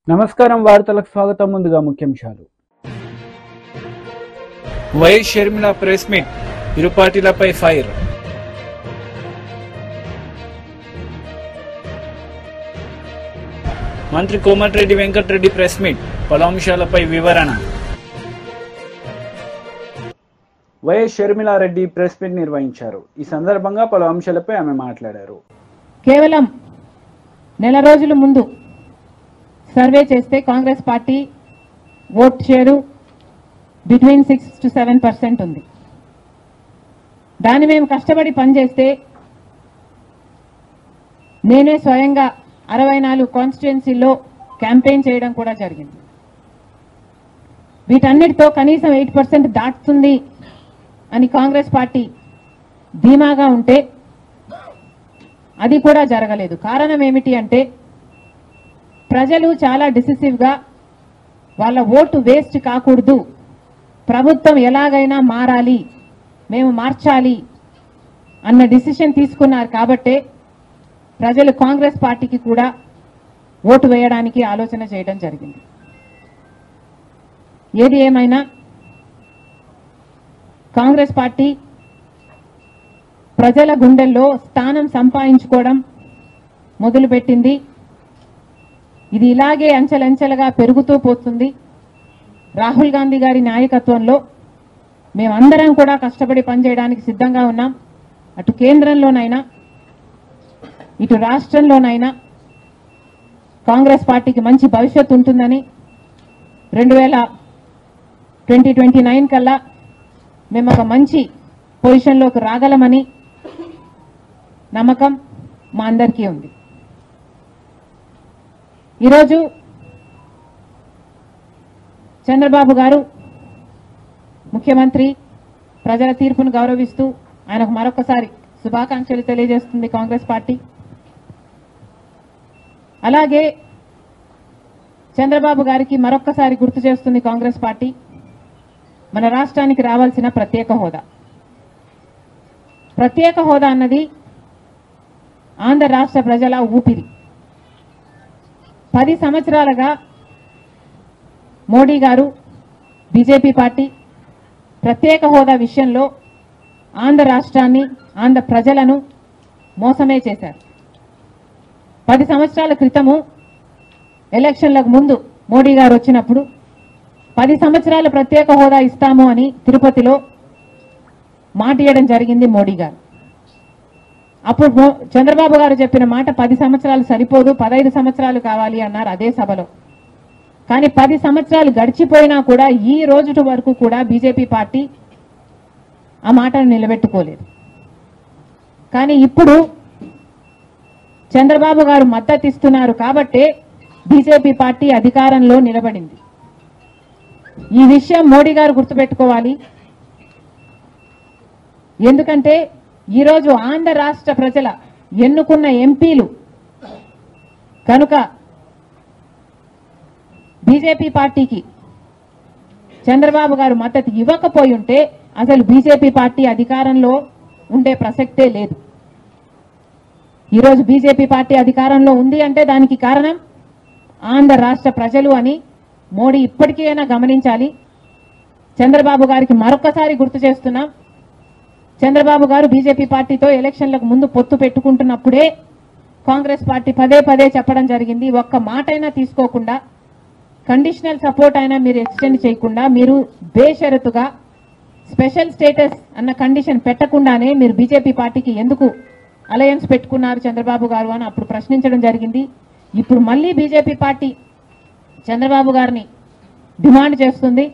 నమస్కారం వార్తలకు స్వాగతం ముందుగా ముఖ్యాంశాలు వైఎస్ షర్మిల ప్రెస్ మీట్ ఇరు పార్టీలపై ఫైర్ మంత్రి కోమటిరెడ్డి వెంకటరెడ్డి ప్రెస్ మీట్ పలు అంశాలపై వివరణ వైఎస్ షర్మిలారెడ్డి ప్రెస్ మీట్ నిర్వహించారు ఈ సందర్భంగా పలు అంశాలపై ఆమె మాట్లాడారు కేవలం నెల రోజుల ముందు సర్వే చేస్తే Congress party vote share between six to seven percent ఉంది దాన్ని మేము కష్టపడి పనిచేస్తే నేనే స్వయంగా అరవై నాలుగు కాన్స్టిట్యున్సీల్లో క్యాంపెయిన్ చేయడం కూడా జరిగింది వీటన్నిటితో కనీసం ఎయిట్ పర్సెంట్ దాటుతుంది అని కాంగ్రెస్ పార్టీ ధీమాగా ఉంటే అది కూడా జరగలేదు కారణం ఏమిటి అంటే ప్రజలు చాలా డిసిసివ్గా వాళ్ళ ఓటు వేస్ట్ కాకూడదు ప్రభుత్వం ఎలాగైనా మారాలి మేము మార్చాలి అన్న డిసిషన్ తీసుకున్నారు కాబట్టే ప్రజలు కాంగ్రెస్ పార్టీకి కూడా ఓటు వేయడానికి ఆలోచన చేయడం జరిగింది ఏది ఏమైనా కాంగ్రెస్ పార్టీ ప్రజల గుండెల్లో స్థానం సంపాదించుకోవడం మొదలుపెట్టింది ఇది ఇలాగే అంచెలంచెలుగా పెరుగుతూ పోతుంది రాహుల్ గాంధీ గారి నాయకత్వంలో మేమందరం కూడా కష్టపడి పనిచేయడానికి సిద్ధంగా ఉన్నాం అటు కేంద్రంలోనైనా ఇటు రాష్ట్రంలోనైనా కాంగ్రెస్ పార్టీకి మంచి భవిష్యత్తు ఉంటుందని రెండు వేల ట్వంటీ ట్వంటీ నైన్ కల్లా మేము ఒక మంచి పొజిషన్లోకి రాగలమని నమ్మకం మా అందరికీ ఉంది ఈరోజు చంద్రబాబు గారు ముఖ్యమంత్రి ప్రజల తీర్పును గౌరవిస్తూ ఆయనకు మరొకసారి శుభాకాంక్షలు తెలియజేస్తుంది కాంగ్రెస్ పార్టీ అలాగే చంద్రబాబు గారికి మరొక్కసారి గుర్తు చేస్తుంది కాంగ్రెస్ పార్టీ మన రాష్ట్రానికి రావాల్సిన ప్రత్యేక హోదా ప్రత్యేక హోదా అన్నది ఆంధ్ర రాష్ట్ర ప్రజల ఊపిరి పది సంవత్సరాలుగా మోడీ గారు బీజేపీ పార్టీ ప్రత్యేక హోదా విషయంలో ఆంధ్ర రాష్ట్రాన్ని ఆంధ్ర ప్రజలను మోసమే చేశారు పది సంవత్సరాల క్రితము ఎలక్షన్లకు ముందు మోడీ గారు వచ్చినప్పుడు పది సంవత్సరాల ప్రత్యేక హోదా ఇస్తాము అని తిరుపతిలో మాట ఇవ్వడం జరిగింది మోడీ గారు అప్పుడు మో- చంద్రబాబు గారు చెప్పిన మాట పది సంవత్సరాలు సరిపోదు పదహైదు సంవత్సరాలు కావాలి అన్నారు అదే సభలో కానీ పది సంవత్సరాలు గడిచిపోయినా కూడా ఈ రోజు వరకు కూడా బీజేపీ పార్టీ ఆ మాటను నిలబెట్టుకోలేదు కానీ ఇప్పుడు చంద్రబాబు గారు మద్దతు ఇస్తున్నారు కాబట్టే బీజేపీ పార్టీ అధికారంలో నిలబడింది ఈ విషయం మోడీ గారు గుర్తుపెట్టుకోవాలి ఎందుకంటే ఈరోజు ఆంధ్ర రాష్ట్ర ప్రజల ఎన్నుకున్న ఎంపీలు కనుక బీజేపీ పార్టీకి చంద్రబాబు గారు మద్దతు ఇవ్వకపోయి ఉంటే అసలు బీజేపీ పార్టీ అధికారంలో ఉండే ప్రసక్తే లేదు ఈరోజు బీజేపీ పార్టీ అధికారంలో ఉంది అంటే దానికి కారణం ఆంధ్ర రాష్ట్ర ప్రజలు అని మోడీ ఇప్పటికైనా గమనించాలి చంద్రబాబు గారికి మరొకసారి గుర్తు చేస్తున్నాం చంద్రబాబు గారు బీజేపీ పార్టీతో ఎలక్షన్లకు ముందు పొత్తు పెట్టుకుంటున్నప్పుడే కాంగ్రెస్ పార్టీ పదే పదే చెప్పడం జరిగింది ఒక్క మాటైనా తీసుకోకుండా కండిషనల్ సపోర్ట్ అయినా మీరు ఎక్స్టెండ్ చేయకుండా మీరు బేషరతుగా స్పెషల్ స్టేటస్ అన్న కండిషన్ పెట్టకుండానే మీరు బీజేపీ పార్టీకి ఎందుకు అలయన్స్ పెట్టుకున్నారు చంద్రబాబు గారు అని అప్పుడు ప్రశ్నించడం జరిగింది ఇప్పుడు మళ్ళీ బీజేపీ పార్టీ చంద్రబాబు గారిని డిమాండ్ చేస్తుంది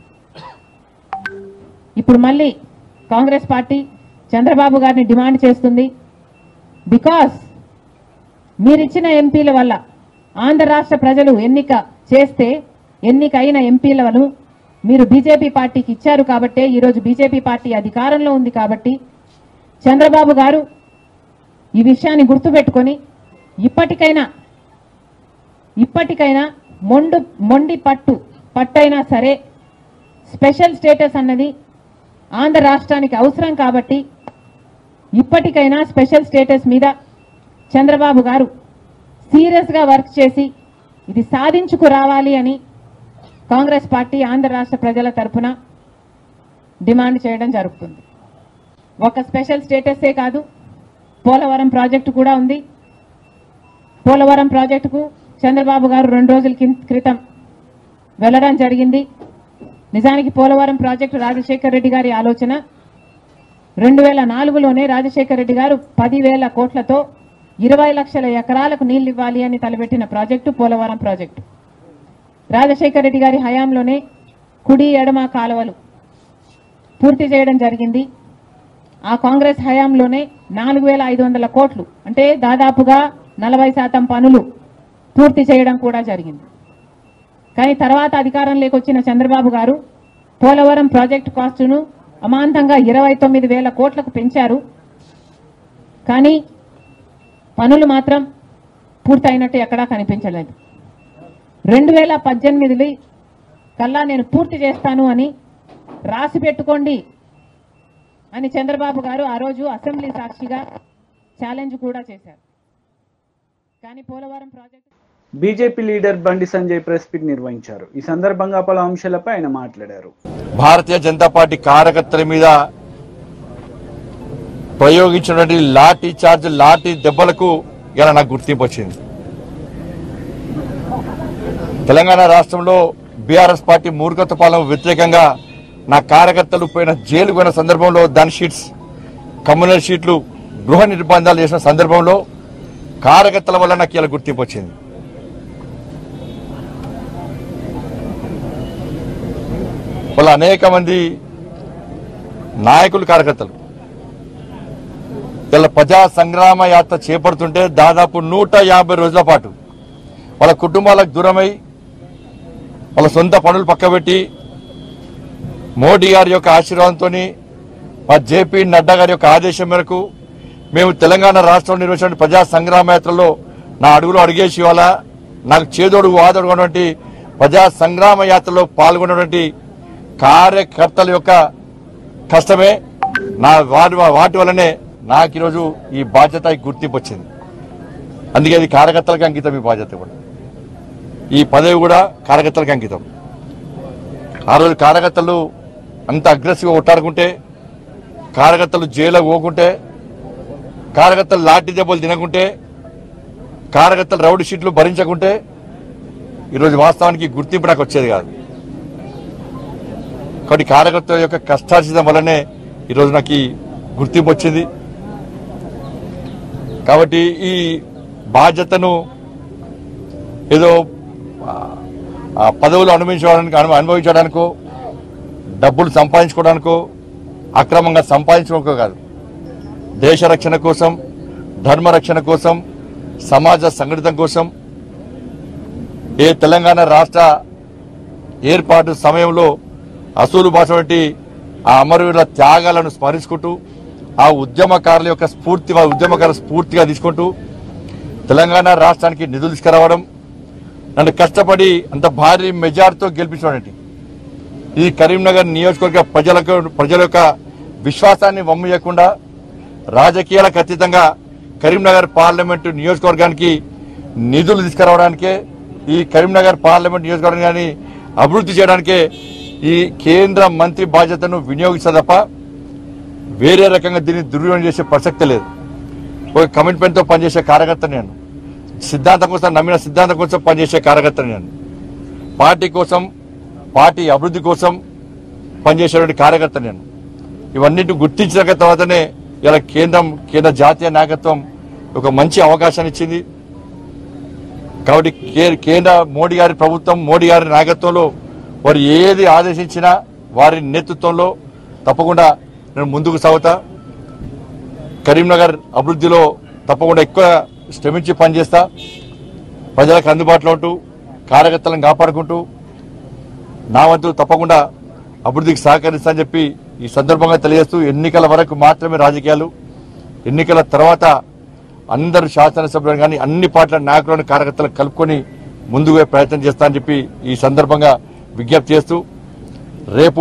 ఇప్పుడు మళ్ళీ కాంగ్రెస్ పార్టీ చంద్రబాబు గారిని డిమాండ్ చేస్తుంది బికాస్ మీరిచ్చిన ఎంపీల వల్ల ఆంధ్ర రాష్ట్ర ప్రజలు ఎన్నిక చేస్తే ఎన్నిక అయిన ఎంపీలను మీరు బీజేపీ పార్టీకి ఇచ్చారు కాబట్టే ఈరోజు బీజేపీ పార్టీ అధికారంలో ఉంది కాబట్టి చంద్రబాబు గారు ఈ విషయాన్ని గుర్తుపెట్టుకొని ఇప్పటికైనా ఇప్పటికైనా మొండు మొండి పట్టు పట్టైనా సరే స్పెషల్ స్టేటస్ అన్నది ఆంధ్ర రాష్ట్రానికి అవసరం కాబట్టి ఇప్పటికైనా స్పెషల్ స్టేటస్ మీద చంద్రబాబు గారు సీరియస్గా వర్క్ చేసి ఇది సాధించుకు రావాలి అని కాంగ్రెస్ పార్టీ ఆంధ్ర రాష్ట్ర ప్రజల తరపున డిమాండ్ చేయడం జరుగుతుంది ఒక స్పెషల్ స్టేటసే కాదు పోలవరం ప్రాజెక్టు కూడా ఉంది పోలవరం ప్రాజెక్టుకు చంద్రబాబు గారు రెండు రోజుల కిం- క్రితం వెళ్ళడం జరిగింది నిజానికి పోలవరం ప్రాజెక్టు రాజశేఖర్ రెడ్డి గారి ఆలోచన రెండు వేల నాలుగులోనే రాజశేఖర్ రెడ్డి గారు పదివేల కోట్లతో ఇరవై లక్షల ఎకరాలకు నీళ్లు ఇవ్వాలి అని తలపెట్టిన ప్రాజెక్టు పోలవరం ప్రాజెక్టు రాజశేఖర్ రెడ్డి గారి హయాంలోనే కుడి ఎడమ కాలువలు పూర్తి చేయడం జరిగింది ఆ కాంగ్రెస్ హయాంలోనే నాలుగు వేల ఐదు వందల కోట్లు అంటే దాదాపుగా నలభై శాతం పనులు పూర్తి చేయడం కూడా జరిగింది కానీ తర్వాత అధికారంలోకి వచ్చిన చంద్రబాబు గారు పోలవరం ప్రాజెక్టు కాస్టును అమాంతంగా ఇరవై తొమ్మిది వేల కోట్లకు పెంచారు కానీ పనులు మాత్రం పూర్తయినట్టు ఎక్కడా కనిపించలేదు రెండు వేల పద్దెనిమిది కల్లా నేను పూర్తి చేస్తాను అని రాసి పెట్టుకోండి అని చంద్రబాబు గారు ఆ రోజు అసెంబ్లీ సాక్షిగా ఛాలెంజ్ కూడా చేశారు కానీ పోలవరం ప్రాజెక్టు బీజేపీ లీడర్ బండి సంజయ్ ప్రెస్ మీట్ నిర్వహించారు ఈ సందర్భంగా పలు అంశాలపై ఆయన మాట్లాడారు భారతీయ జనతా పార్టీ కార్యకర్తల మీద ప్రయోగించినటువంటి లాఠీ చార్జ్ లాఠీ దెబ్బలకు ఇలా నాకు గుర్తింపు వచ్చింది తెలంగాణ రాష్ట్రంలో బీఆర్ఎస్ పార్టీ మూర్ఖత పాలన వ్యతిరేకంగా నా కార్యకర్తలు పోయిన జైలు పోయిన సందర్భంలో దాని షీట్స్ కమ్యూనల్ షీట్లు గృహ నిర్బంధాలు చేసిన సందర్భంలో కార్యకర్తల వల్ల నాకు ఇలా గుర్తింపు వచ్చింది వాళ్ళ అనేక మంది నాయకులు కార్యకర్తలు ఇలా ప్రజా సంగ్రామ యాత్ర చేపడుతుంటే దాదాపు నూట యాభై రోజుల పాటు వాళ్ళ కుటుంబాలకు దూరమై వాళ్ళ సొంత పనులు పక్కబెట్టి మోడీ గారి యొక్క ఆశీర్వాదంతో మా జేపీ నడ్డా గారి యొక్క ఆదేశం మేరకు మేము తెలంగాణ రాష్ట్రంలో నిర్వహించిన ప్రజా సంగ్రామ యాత్రలో నా అడుగులో అడిగేసి ఇవాళ నాకు చేదోడు వాదోడు ఉన్నటువంటి ప్రజా సంగ్రామ యాత్రలో పాల్గొన్నటువంటి కార్యకర్తల యొక్క కష్టమే నా వాటి వాటి వల్లనే నాకు ఈరోజు ఈ బాధ్యత ఈ గుర్తింపు వచ్చింది అందుకే ఇది కార్యకర్తలకు అంకితం ఈ బాధ్యత కూడా ఈ పదవి కూడా కార్యకర్తలకు అంకితం ఆ రోజు కార్యకర్తలు అంత అగ్రెసివ్గా కొట్టాడుకుంటే కార్యకర్తలు జైలుకు పోకుంటే కార్యకర్తలు లాఠీ దెబ్బలు తినకుంటే కార్యకర్తలు రౌడీ షీట్లు భరించకుంటే ఈరోజు వాస్తవానికి గుర్తింపు నాకు వచ్చేది కాదు కాబట్టి కార్యకర్తల యొక్క కష్టార్జితం వల్లనే ఈరోజు నాకు ఈ గుర్తింపు వచ్చింది కాబట్టి ఈ బాధ్యతను ఏదో ఆ, ఆ పదవులు అనుభవించడానికి అను- అనుభవించడానికో డబ్బులు సంపాదించుకోవడానికో అక్రమంగా సంపాదించుకోకో కాదు దేశ రక్షణ కోసం ధర్మ రక్షణ కోసం సమాజ సంఘటితం కోసం ఏ తెలంగాణ రాష్ట్ర ఏర్పాటు సమయంలో అసూలు భాష వంటి ఆ అమరవీరుల త్యాగాలను స్మరించుకుంటూ ఆ ఉద్యమకారుల యొక్క స్ఫూర్తి ఆ ఉద్యమకారుల స్ఫూర్తిగా తీసుకుంటూ తెలంగాణ రాష్ట్రానికి నిధులు తీసుకురావడం నన్ను కష్టపడి అంత భారీ మెజార్టీతో గెలిపించడం ఈ కరీంనగర్ నియోజకవర్గ ప్రజలకు ప్రజల యొక్క విశ్వాసాన్ని వమ్మియకుండా రాజకీయాలకు అతీతంగా కరీంనగర్ పార్లమెంటు నియోజకవర్గానికి నిధులు తీసుకురావడానికే ఈ కరీంనగర్ పార్లమెంట్ నియోజకవర్గాన్ని అభివృద్ధి చేయడానికే ఈ కేంద్ర మంత్రి బాధ్యతను వినియోగిస్తా తప్ప వేరే రకంగా దీన్ని దుర్వినియోగం చేసే ప్రసక్తి లేదు ఒక కమిట్మెంట్తో పనిచేసే కార్యకర్త నేను సిద్ధాంతం కోసం నమ్మిన సిద్ధాంతం కోసం పనిచేసే కార్యకర్త నేను పార్టీ కోసం పార్టీ అభివృద్ధి కోసం పనిచేసేటువంటి కార్యకర్త నేను ఇవన్నింటి గుర్తించిన తర్వాతనే ఇలా కేంద్రం కేంద్ర జాతీయ నాయకత్వం ఒక మంచి అవకాశాన్ని ఇచ్చింది కాబట్టి కే- కేంద్ర మోడీ గారి ప్రభుత్వం మోడీ గారి నాయకత్వంలో వారు ఏది ఆదేశించినా వారి నేతృత్వంలో తప్పకుండా నేను ముందుకు సాగుతా కరీంనగర్ అభివృద్ధిలో తప్పకుండా ఎక్కువ శ్రమించి పనిచేస్తా ప్రజలకు అందుబాటులో ఉంటూ కార్యకర్తలను కాపాడుకుంటూ నా వంతు తప్పకుండా అభివృద్ధికి సహకరిస్తానని చెప్పి ఈ సందర్భంగా తెలియజేస్తూ ఎన్నికల వరకు మాత్రమే రాజకీయాలు ఎన్నికల తర్వాత అందరు శాసనసభ్యులు కానీ అన్ని పార్టీల నాయకులను కార్యకర్తలను కలుపుకొని ముందుకు పోయే ప్రయత్నం చేస్తానని చెప్పి ఈ సందర్భంగా విజ్ఞప్తి చేస్తూ రేపు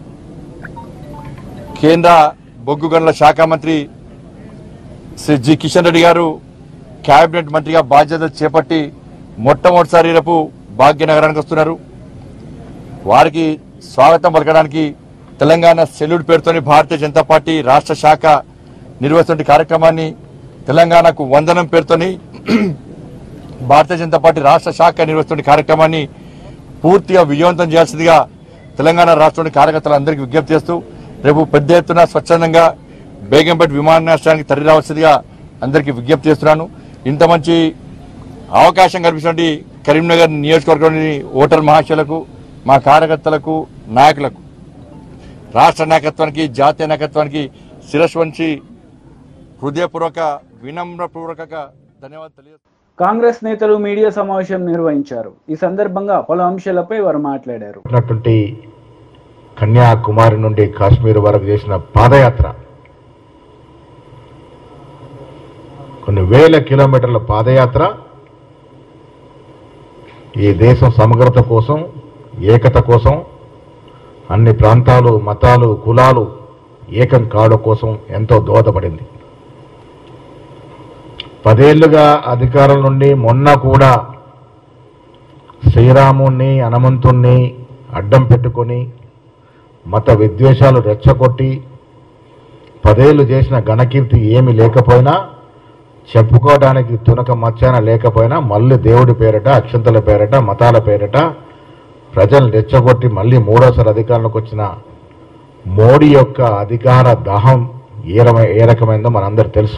కేంద్ర బొగ్గు గనుల శాఖ మంత్రి శ్రీ జి కిషన్ రెడ్డి గారు కేబినెట్ మంత్రిగా బాధ్యత చేపట్టి మొట్టమొదటిసారి రేపు భాగ్యనగరానికి వస్తున్నారు వారికి స్వాగతం పలకడానికి తెలంగాణ సెల్యూట్ పేరుతోని భారతీయ జనతా పార్టీ రాష్ట్ర శాఖ నిర్వహిస్తున్న కార్యక్రమాన్ని తెలంగాణకు వందనం పేరుతోని భారతీయ జనతా పార్టీ రాష్ట్ర శాఖ నిర్వహిస్తున్న కార్యక్రమాన్ని పూర్తిగా విజయవంతం చేయాల్సిందిగా తెలంగాణ రాష్ట్రంలోని కార్యకర్తలందరికీ విజ్ఞప్తి చేస్తూ రేపు పెద్ద ఎత్తున స్వచ్ఛందంగా బేగంపేట విమానాశ్రయానికి తరలి రావాల్సిందిగా అందరికీ విజ్ఞప్తి చేస్తున్నాను ఇంత మంచి అవకాశం కల్పించినటువంటి కరీంనగర్ నియోజకవర్గంలోని ఓటర్ మహాశయులకు మా కార్యకర్తలకు నాయకులకు రాష్ట్ర నాయకత్వానికి జాతీయ నాయకత్వానికి శిరస్సు వంచి హృదయపూర్వక వినమ్రపూర్వక ధన్యవాదాలు తెలియజేస్తున్నాను కాంగ్రెస్ నేతలు మీడియా సమావేశం నిర్వహించారు ఈ సందర్భంగా పలు అంశాలపై వారు మాట్లాడారు ఉన్నటువంటి కన్యాకుమారి నుండి కాశ్మీర్ వరకు చేసిన పాదయాత్ర కొన్ని వేల కిలోమీటర్ల పాదయాత్ర ఈ దేశం సమగ్రత కోసం ఏకత కోసం అన్ని ప్రాంతాలు మతాలు కులాలు ఏకం కావడం కోసం ఎంతో దోహదపడింది పదేళ్లుగా అధికారం నుండి మొన్న కూడా శ్రీరాముణ్ణి హనుమంతుణ్ణి అడ్డం పెట్టుకొని మత విద్వేషాలు రెచ్చగొట్టి పదేళ్లు చేసిన ఘనకీర్తి ఏమి లేకపోయినా చెప్పుకోవడానికి తునక మచ్చాన లేకపోయినా మళ్ళీ దేవుడి పేరట అక్షంతల పేరట మతాల పేరట ప్రజలు రెచ్చగొట్టి మళ్ళీ మూడోసారి అధికారంలోకి వచ్చిన మోడీ యొక్క అధికార దాహం ఏ రమ- ఏ రకమైందో మనందరూ తెలుసు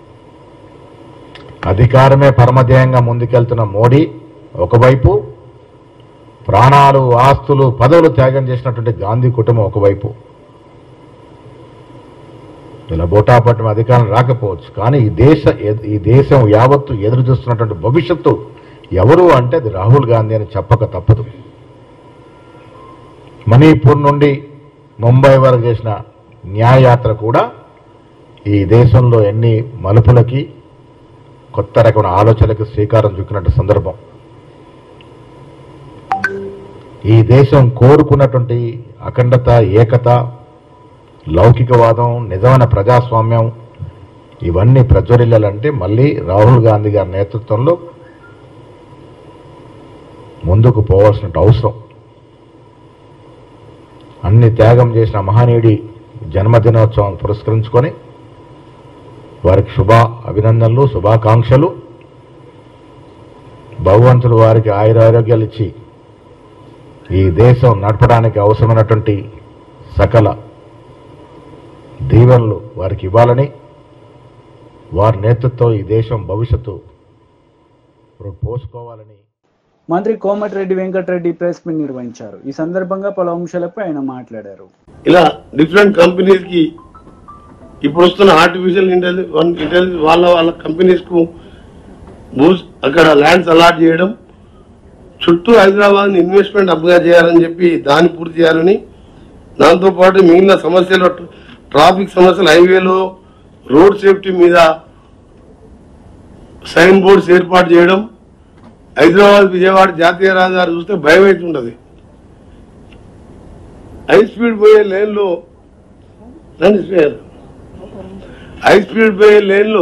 అధికారమే పరమధ్యేయంగా ముందుకెళ్తున్న మోడీ ఒకవైపు ప్రాణాలు ఆస్తులు పదవులు త్యాగం చేసినటువంటి గాంధీ కుటుంబం ఒకవైపు ఇలా బోటాపట్నం అధికారం రాకపోవచ్చు కానీ ఈ దేశ ఈ దేశం యావత్తు ఎదురు చూస్తున్నటువంటి భవిష్యత్తు ఎవరు అంటే అది రాహుల్ గాంధీ అని చెప్పక తప్పదు మణిపూర్ నుండి ముంబై వరకు చేసిన న్యాయయాత్ర కూడా ఈ దేశంలో ఎన్ని మలుపులకి కొత్త రకమైన ఆలోచనలకు శ్రీకారం చుక్కినట్టు సందర్భం ఈ దేశం కోరుకున్నటువంటి అఖండత ఏకత లౌకికవాదం నిజమైన ప్రజాస్వామ్యం ఇవన్నీ ప్రజ్వరిల్లాలంటే మళ్ళీ రాహుల్ గాంధీ గారి నేతృత్వంలో ముందుకు పోవాల్సిన అవసరం అన్ని త్యాగం చేసిన మహనీయుడి జన్మదినోత్సవం పురస్కరించుకొని వారికి శుభ అభినందనలు శుభాకాంక్షలు భగవంతుడు వారికి ఆయురారోగ్యాలు ఇచ్చి ఈ దేశం నడపడానికి అవసరమైనటువంటి సకల దీవెనలు వారికి ఇవ్వాలని వారి నేతృత్వం ఈ దేశం భవిష్యత్తు పోసుకోవాలని మంత్రి కోమటిరెడ్డి వెంకటరెడ్డి ప్రెస్ మీట్ నిర్వహించారు ఈ సందర్భంగా పలు అంశాలపై ఆయన మాట్లాడారు ఇలా డిఫరెంట్ కంపెనీస్ కి ఇప్పుడు వస్తున్న ఆర్టిఫిషియల్ ఇంటెలిజెన్స్ ఇంటెలిజెన్స్ వాళ్ళ వాళ్ళ కంపెనీస్ కు భూస్ అక్కడ ల్యాండ్స్ అలాట్ చేయడం చుట్టూ హైదరాబాద్ ఇన్వెస్ట్మెంట్ అప్గా చేయాలని చెప్పి దాన్ని పూర్తి చేయాలని దాంతో పాటు మిగిలిన సమస్యలు ట్రాఫిక్ సమస్యలు హైవేలో రోడ్ సేఫ్టీ మీద సైన్ బోర్డ్స్ ఏర్పాటు చేయడం హైదరాబాద్ విజయవాడ జాతీయ రహదారి చూస్తే భయం అవుతుంటది హై స్పీడ్ పోయే లేన్లో రండి స్పీడ్ హై స్పీడ్ పోయే లేన్లో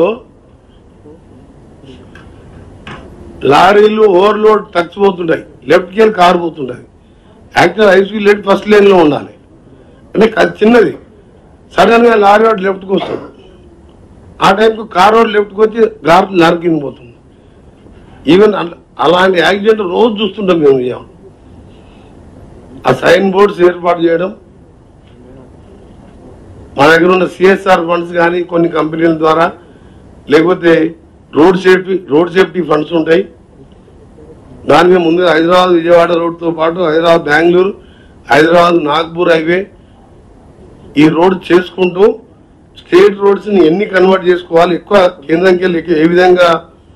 లారీలు ఓవర్లోడ్ ట్రక్స్ పోతుంటాయి లెఫ్ట్కి వెళ్ళి కారు పోతుంటది actual high speed left first లేన్లో ఉండాలి అంటే అది చిన్నది సడన్ గా లారీ వాడు లెఫ్ట్కి వస్తుంది ఆ టైంకు కార్ వాడు లెఫ్ట్కి వచ్చి గార్ నరికింది పోతుంది ఈవెన్ అల- అలాంటి యాక్సిడెంట్ రోజు చూస్తుంటాం మేము విజయవాడ ఆ సైన్ బోర్డ్స్ ఏర్పాటు చేయడం మా దగ్గర ఉన్న సిఎస్ఆర్ ఫండ్స్ కానీ కొన్ని కంపెనీల ద్వారా లేకపోతే road safety road safety funds ఉంటాయి దాని మీద ముందు హైదరాబాద్ విజయవాడ రోడ్తో పాటు హైదరాబాద్ బెంగళూరు హైదరాబాద్ నాగ్పూర్ హైవే ఈ రోడ్ చేసుకుంటూ స్టేట్ రోడ్స్ ని ఎన్ని కన్వర్ట్ చేసుకోవాలి ఎక్కువ కేంద్రంకి వెళ్ళి ఏ విధంగా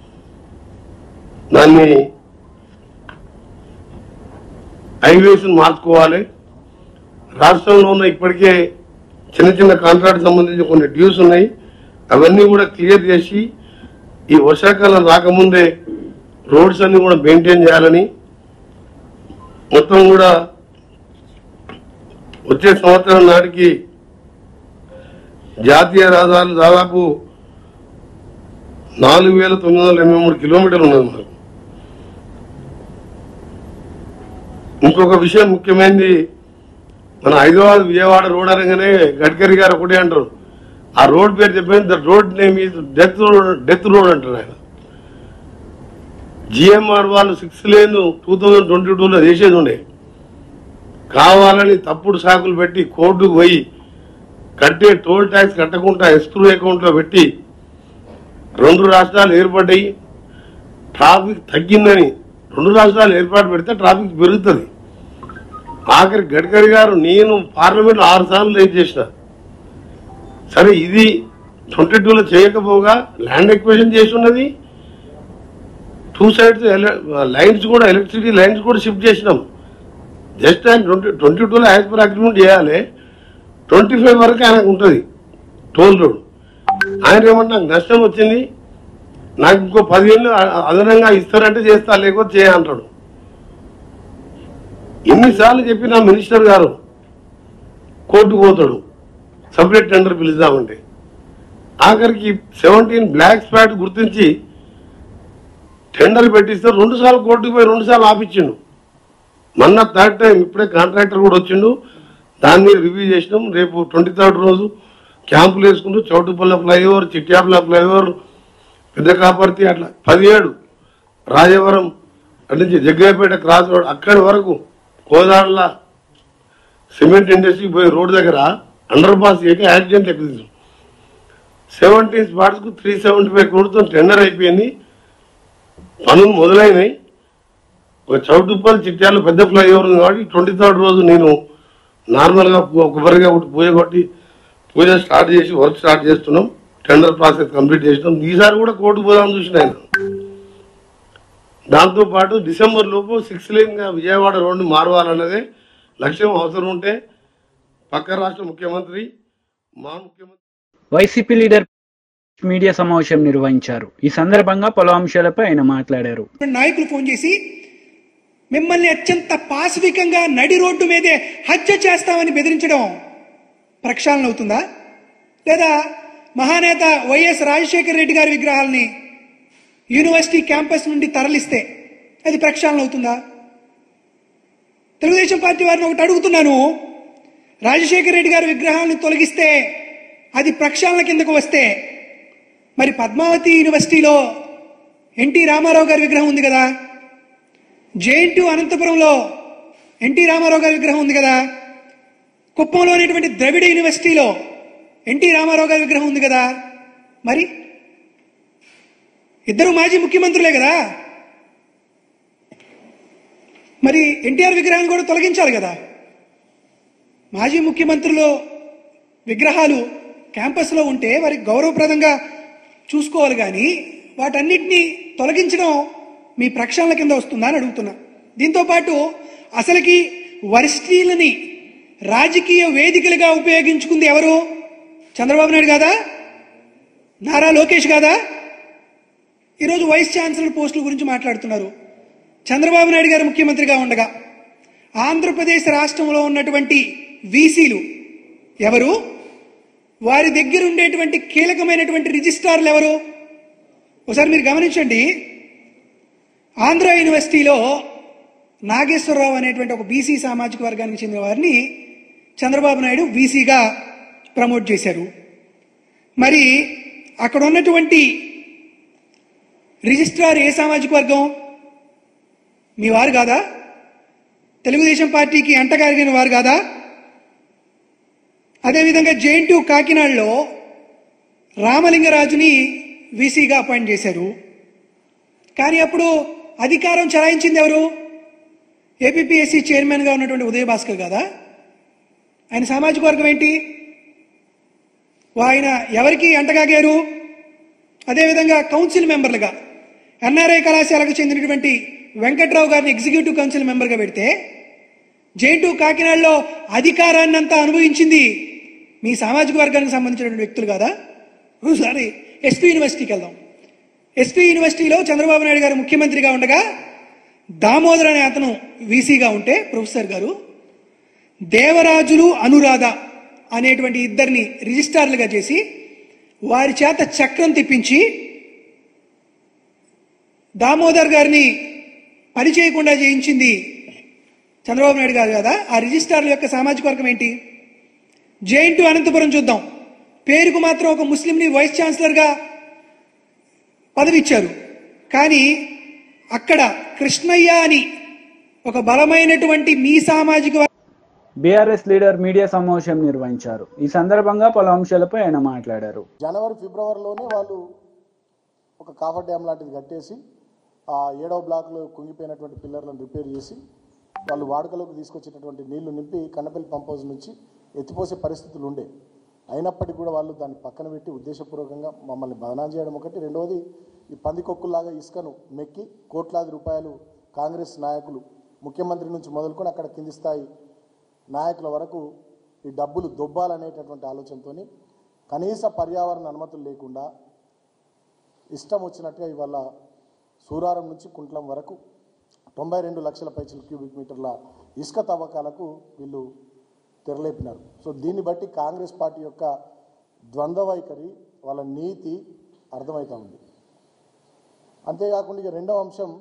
దాన్ని హైవేస్ మార్చుకోవాలి రాష్ట్రంలో ఉన్న ఇప్పటికే చిన్న చిన్న కాంట్రాక్ట్ సంబంధించి కొన్ని డ్యూస్ ఉన్నాయి అవన్నీ కూడా క్లియర్ చేసి ఈ వర్షాకాలం రాకముందే రోడ్స్ అన్ని కూడా మెయింటైన్ చేయాలని మొత్తం కూడా వచ్చే సంవత్సరం నాటికి జాతీయ రహదారులు దాదాపు నాలుగు వేల తొమ్మిది వందల ఎనభై మూడు కిలోమీటర్లు ఉన్నది మనకు ఇంకొక విషయం ముఖ్యమైనది మన హైదరాబాద్ విజయవాడ రోడ్ అనగానే గడ్కరీ గారు ఒకటే అంటారు ఆ రోడ్ పేరు చెప్పిన the road name is death road death road అంటారు ఆయన జిఎంఆర్ వాళ్ళు six lane two thousand twenty టూలో చేసేది ఉండే కావాలని తప్పుడు సాకులు పెట్టి కోర్టుకు పోయి కట్టే టోల్ ట్యాక్స్ కట్టకుండా ఎస్క్రూ అకౌంట్లో పెట్టి రెండు రాష్ట్రాలు ఏర్పడ్డాయి ట్రాఫిక్ తగ్గిందని రెండు రాష్ట్రాలు ఏర్పాటు పెడితే ట్రాఫిక్ పెరుగుతుంది ఆఖరి గడ్కరీ గారు నేను పార్లమెంట్ ఆరు సార్లు రేజ్ చేసిన సరే ఇది ట్వంటీ టూలో చేయకపోగా ల్యాండ్ ఎక్వేషన్ చేసి ఉన్నది టూ సైడ్స్ లైన్స్ కూడా ఎలక్ట్రిసిటీ లైన్స్ కూడా షిఫ్ట్ చేసినాం జస్ట్ ఆయన ట్వంటీ ట్వంటీ టూలో యాజ్ పర్ అగ్రిమెంట్ చేయాలి ట్వంటీ ఫైవ్ వరకు ఆయనకు ఉంటుంది టోల్ రోడ్ ఆయన ఏమన్నా నాకు నష్టం వచ్చింది నాకు ఇంకో పదివేలు అ- అదనంగా ఇస్తారంటే చేస్తా లేకపోతే చేయ అంటాడు ఎన్నిసార్లు చెప్పిన మినిస్టర్ గారు కోర్టుకు పోతాడు సపరేట్ టెండర్ పిలుద్దామంటే ఆఖరికి సెవెంటీన్ బ్లాక్ స్పాట్ గుర్తించి టెండర్ పెట్టిస్తే రెండు సార్లు కోర్టుకు పోయి రెండు సార్లు ఆపించిండు మొన్న థర్డ్ టైం ఇప్పుడే కాంట్రాక్టర్ కూడా వచ్చిండు దాని మీద రివ్యూ చేసినాం రేపు ట్వంటీ థర్డ్ రోజు క్యాంపులు వేసుకుంటూ చౌటుపల్ల ఫ్లైఓవర్ చిట్యాపల ఫ్లైఓవర్ పెద్ద కాపర్తి అట్లా పదిహేడు రాజవరం అటు నుంచి జగ్గయ్యపేట క్రాస్ రోడ్ అక్కడి వరకు కోదాడల సిమెంట్ ఇండస్ట్రీ పోయి రోడ్ దగ్గర అండర్ పాస్ చేయక యాక్సిడెంట్ ఎక్కువ సెవెంటీన్ స్పాట్స్ కు త్రీ సెవెంటీ ఫైవ్ కోట్లతో టెండర్ అయిపోయింది పనులు మొదలైనాయి ఒక చౌటుప్పల్ చిట్యాలు పెద్ద ఫ్లైఓవర్ ఉంది కాబట్టి ట్వంటీ థర్డ్ రోజు నేను నార్మల్ గా పు- కొబ్బరిగా ఒకటి పూజ కొట్టి పూజ స్టార్ట్ చేసి వర్క్ స్టార్ట్ చేస్తున్నాం టెండర్ ప్రాసెస్ కంప్లీట్ చేసినాం ఈసారి కూడా కోర్టు పోదామని చూసిన ఆయన దాంతో పాటు డిసెంబర్ లోపు సిక్స్ లైన్ గా విజయవాడ రోడ్డు మారవాలన్నదే లక్ష్యం అవసరం ఉంటే పక్క రాష్ట్ర ముఖ్యమంత్రి మా ముఖ్యమంత్రి వైసీపీ లీడర్ మీడియా సమావేశం నిర్వహించారు ఈ సందర్భంగా పలు అంశాలపై ఆయన మాట్లాడారు నాయకులు ఫోన్ చేసి మిమ్మల్ని అత్యంత పాశవికంగా నడి రోడ్డు మీదే హత్య చేస్తామని బెదిరించడం ప్రక్షాళన అవుతుందా లేదా మహానేత వైఎస్ రాజశేఖర రెడ్డి గారి విగ్రహాలని యూనివర్సిటీ క్యాంపస్ నుండి తరలిస్తే అది ప్రక్షాళన అవుతుందా తెలుగుదేశం పార్టీ వారిని ఒకటి అడుగుతున్నాను రాజశేఖర రెడ్డి గారి విగ్రహాలను తొలగిస్తే అది ప్రక్షాళన కిందకు వస్తే మరి పద్మావతి యూనివర్సిటీలో ఎన్టీ రామారావు గారి విగ్రహం ఉంది కదా జేఎన్టీ అనంతపురంలో ఎన్టీ రామారావు గారి విగ్రహం ఉంది కదా కుప్పంలో అనేటువంటి ద్రవిడ యూనివర్సిటీలో ఎన్టీ రామారావు గారి విగ్రహం ఉంది కదా మరి ఇద్దరు మాజీ ముఖ్యమంత్రులే కదా మరి ఎన్టీఆర్ విగ్రహాన్ని కూడా తొలగించాలి కదా మాజీ ముఖ్యమంత్రులు విగ్రహాలు క్యాంపస్లో ఉంటే వారికి గౌరవప్రదంగా చూసుకోవాలి కానీ వాటన్నిటినీ తొలగించడం మీ ప్రక్షాళన కింద వస్తుందా అని అడుగుతున్నా దీంతో పాటు అసలుకి వర్సిటీలని రాజకీయ వేదికలుగా ఉపయోగించుకుంది ఎవరు చంద్రబాబు నాయుడు కాదా నారా లోకేష్ కాదా ఈరోజు వైస్ ఛాన్సలర్ పోస్టుల గురించి మాట్లాడుతున్నారు చంద్రబాబు నాయుడు గారు ముఖ్యమంత్రిగా ఉండగా ఆంధ్రప్రదేశ్ రాష్ట్రంలో ఉన్నటువంటి వీసీలు ఎవరు వారి దగ్గర ఉండేటువంటి కీలకమైనటువంటి రిజిస్ట్రార్లు ఎవరు ఒకసారి మీరు గమనించండి ఆంధ్ర యూనివర్సిటీలో నాగేశ్వరరావు అనేటువంటి ఒక బీసీ సామాజిక వర్గానికి చెందిన వారిని చంద్రబాబు నాయుడు బీసీగా ప్రమోట్ చేశారు మరి అక్కడ ఉన్నటువంటి రిజిస్ట్రార్ ఏ సామాజిక వర్గం మీ వారు కాదా తెలుగుదేశం పార్టీకి అంటగారిగిన వారు కాదా అదేవిధంగా జేఎన్టీ కాకినాడలో రామలింగరాజుని వీసీగా అపాయింట్ చేశారు కానీ అప్పుడు అధికారం చలాయించింది ఎవరు ఏపీపీఎస్సీ చైర్మన్గా ఉన్నటువంటి ఉదయ భాస్కర్ కదా ఆయన సామాజిక వర్గం ఏంటి ఆయన ఎవరికి అంటగాగారు అదేవిధంగా కౌన్సిల్ మెంబర్లుగా ఎన్ఆర్ఐ కళాశాలకు చెందినటువంటి వెంకట్రావు గారిని ఎగ్జిక్యూటివ్ కౌన్సిల్ మెంబర్గా పెడితే జేఎన్టూ కాకినాడలో అధికారాన్ని అంతా అనుభవించింది మీ సామాజిక వర్గానికి సంబంధించినటువంటి వ్యక్తులు కాదా ఒకసారి ఎస్పీ యూనివర్సిటీకి వెళ్దాం ఎస్పీ యూనివర్సిటీలో చంద్రబాబు నాయుడు గారు ముఖ్యమంత్రిగా ఉండగా దామోదర్ అనే అతను వీసీగా ఉంటే ప్రొఫెసర్ గారు దేవరాజులు అనురాధ అనేటువంటి ఇద్దరిని రిజిస్ట్రార్లుగా చేసి వారి చేత చక్రం తిప్పించి దామోదర్ గారిని పని చేయకుండా చేయించింది చంద్రబాబు నాయుడు గారు కదా ఆ రిజిస్ట్రార్ల యొక్క సామాజిక వర్గం ఏంటి జేఎన్టు అనంతపురం చూద్దాం పేరుకు మాత్రం ఒక ముస్లింని వైస్ ఛాన్సలర్గా పదవి ఇచ్చారు కానీ అక్కడ కృష్ణయ్య అని ఒక బలమైనటువంటి మీ సామాజిక వర్గం బీఆర్ఎస్ లీడర్ మీడియా సమావేశం నిర్వహించారు ఈ సందర్భంగా పలు అంశాలపై ఆయన మాట్లాడారు జనవరి ఫిబ్రవరిలోనే వాళ్ళు ఒక కాఫర్ డ్యామ్ లాంటిది కట్టేసి ఆ ఏడవ బ్లాక్లో కుంగిపోయినటువంటి పిల్లర్లను రిపేర్ చేసి వాళ్ళు వాడుకలోకి తీసుకొచ్చేటటువంటి నీళ్లు నింపి కన్నపల్లి పంప్ హౌస్ నుంచి ఎత్తిపోసే పరిస్థితులు ఉండే అయినప్పటికీ కూడా వాళ్ళు దాన్ని పక్కన పెట్టి ఉద్దేశపూర్వకంగా మమ్మల్ని బదనాం చేయడం ఒకటి రెండవది ఈ పందికొక్కుల్లాగా ఇసుకను మెక్కి కోట్లాది రూపాయలు కాంగ్రెస్ నాయకులు ముఖ్యమంత్రి నుంచి మొదలుకొని అక్కడ కింది స్థాయి నాయకుల వరకు ఈ డబ్బులు దొబ్బాలనేటటువంటి ఆలోచనతో కనీస పర్యావరణ అనుమతులు లేకుండా ఇష్టం వచ్చినట్టుగా ఇవాళ సూరారం నుంచి కుంట్లం వరకు తొంభై రెండు లక్షల పైచల క్యూబిక్ మీటర్ల ఇసుక తవ్వకాలకు వీళ్ళు తెరలేపినారు సో దీన్ని బట్టి కాంగ్రెస్ పార్టీ యొక్క ద్వంద్వ వైఖరి వాళ్ళ నీతి అర్థమవుతా ఉంది అంతేకాకుండా ఇక రెండవ అంశం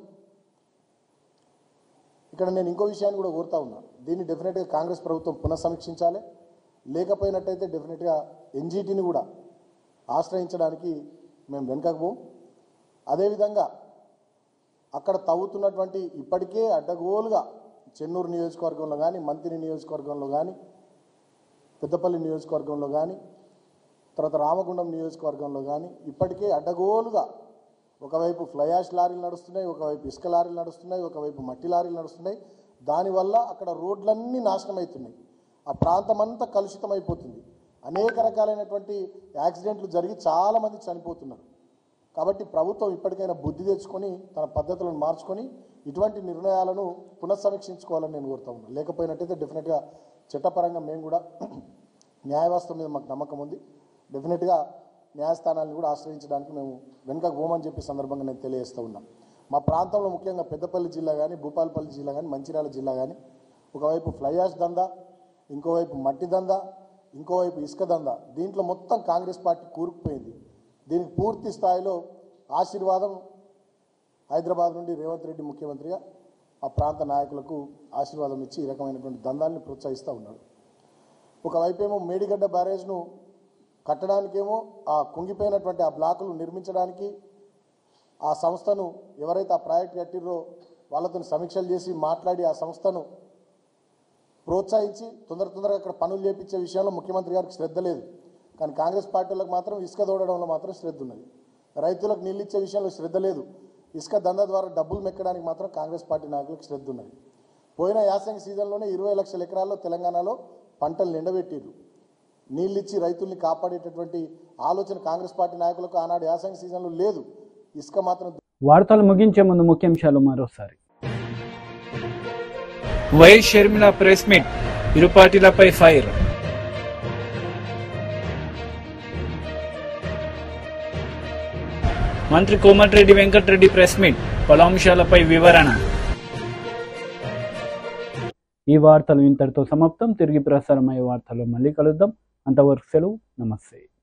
ఇక్కడ నేను ఇంకో విషయాన్ని కూడా కోరుతా ఉన్నా దీన్ని డెఫినెట్గా కాంగ్రెస్ ప్రభుత్వం పునఃసమీక్షించాలి లేకపోయినట్టయితే డెఫినెట్గా ఎన్జీటీని కూడా ఆశ్రయించడానికి మేము వెనుకకు పోం అదేవిధంగా అక్కడ తవ్వుతున్నటువంటి ఇప్పటికే అడ్డగోలుగా చెన్నూరు నియోజకవర్గంలో కానీ మంత్రి నియోజకవర్గంలో కానీ పెద్దపల్లి నియోజకవర్గంలో కానీ తర్వాత రామగుండం నియోజకవర్గంలో కానీ ఇప్పటికే అడ్డగోలుగా ఒకవైపు ఫ్లయాష్ లారీలు నడుస్తున్నాయి ఒకవైపు ఇసుక లారీలు నడుస్తున్నాయి ఒకవైపు మట్టి లారీలు నడుస్తున్నాయి దానివల్ల అక్కడ రోడ్లన్నీ నాశనం అవుతున్నాయి ఆ ప్రాంతం అంతా కలుషితం అయిపోతుంది అనేక రకాలైనటువంటి యాక్సిడెంట్లు జరిగి చాలామంది చనిపోతున్నారు కాబట్టి ప్రభుత్వం ఇప్పటికైనా బుద్ధి తెచ్చుకొని తన పద్ధతులను మార్చుకొని ఇటువంటి నిర్ణయాలను పునఃసమీక్షించుకోవాలని నేను కోరుతా ఉన్నాను లేకపోయినట్టయితే డెఫినెట్గా చట్టపరంగా మేము కూడా న్యాయవ్యవస్థ మీద మాకు నమ్మకం ఉంది డెఫినెట్గా న్యాయస్థానాలను కూడా ఆశ్రయించడానికి మేము వెనుక పోమని చెప్పి సందర్భంగా నేను తెలియజేస్తూ ఉన్నాం మా ప్రాంతంలో ముఖ్యంగా పెద్దపల్లి జిల్లా కానీ భూపాలపల్లి జిల్లా కానీ మంచిర్యాల జిల్లా కానీ ఒకవైపు ఫ్లైయాష్ దందా ఇంకోవైపు మట్టి దందా ఇంకోవైపు ఇసుక దందా దీంట్లో మొత్తం కాంగ్రెస్ పార్టీ కూరుకుపోయింది దీనికి పూర్తి స్థాయిలో ఆశీర్వాదం హైదరాబాద్ నుండి రేవంత్ రెడ్డి ముఖ్యమంత్రిగా ఆ ప్రాంత నాయకులకు ఆశీర్వాదం ఇచ్చి ఈ రకమైనటువంటి దందాల్ని ప్రోత్సహిస్తూ ఉన్నాడు ఒకవైపేమో మేడిగడ్డ బ్యారేజ్ను కట్టడానికేమో ఆ కుంగిపోయినటువంటి ఆ బ్లాకులు నిర్మించడానికి ఆ సంస్థను ఎవరైతే ఆ ప్రాజెక్ట్ కట్టిర్రో వాళ్ళతో సమీక్షలు చేసి మాట్లాడి ఆ సంస్థను ప్రోత్సహించి తొందర తొందరగా అక్కడ పనులు చేపించే విషయంలో ముఖ్యమంత్రి గారికి శ్రద్ధ లేదు కానీ కాంగ్రెస్ పార్టీలకు మాత్రం ఇసుక దోడడంలో మాత్రం శ్రద్ధ ఉన్నది రైతులకు నీళ్ళు ఇచ్చే విషయంలో శ్రద్ధ లేదు ఇసుక దందా ద్వారా డబ్బులు మెక్కడానికి మాత్రం కాంగ్రెస్ పార్టీ నాయకులకు శ్రద్ధ ఉన్నది పోయిన యాసంగి సీజన్లోనే ఇరవై లక్షల ఎకరాల్లో తెలంగాణలో పంటలు నిండబెట్టిరు నీళ్ళిచ్చి రైతుల్ని కాపాడేటటువంటి ఆలోచన కాంగ్రెస్ పార్టీ నాయకులకు ఆనాడు యాసంగి సీజన్లో లేదు ఇసుక మాత్రం వార్తలు ముగించే ముందు ముఖ్యాంశాలు మరోసారి వైఎస్ షర్మిల ప్రెస్ మీట్ ఇరు పార్టీలపై ఫైర్ మంత్రి కోమటిరెడ్డి వెంకటరెడ్డి ప్రెస్ మీట్ పలు అంశాలపై వివరణ ఈ వార్తలు ఇంతటితో సమాప్తం తిరిగి ప్రసారమయ్యే వార్తలు మళ్ళీ కలుద్దాం అంతవరకు సెలవు నమస్తే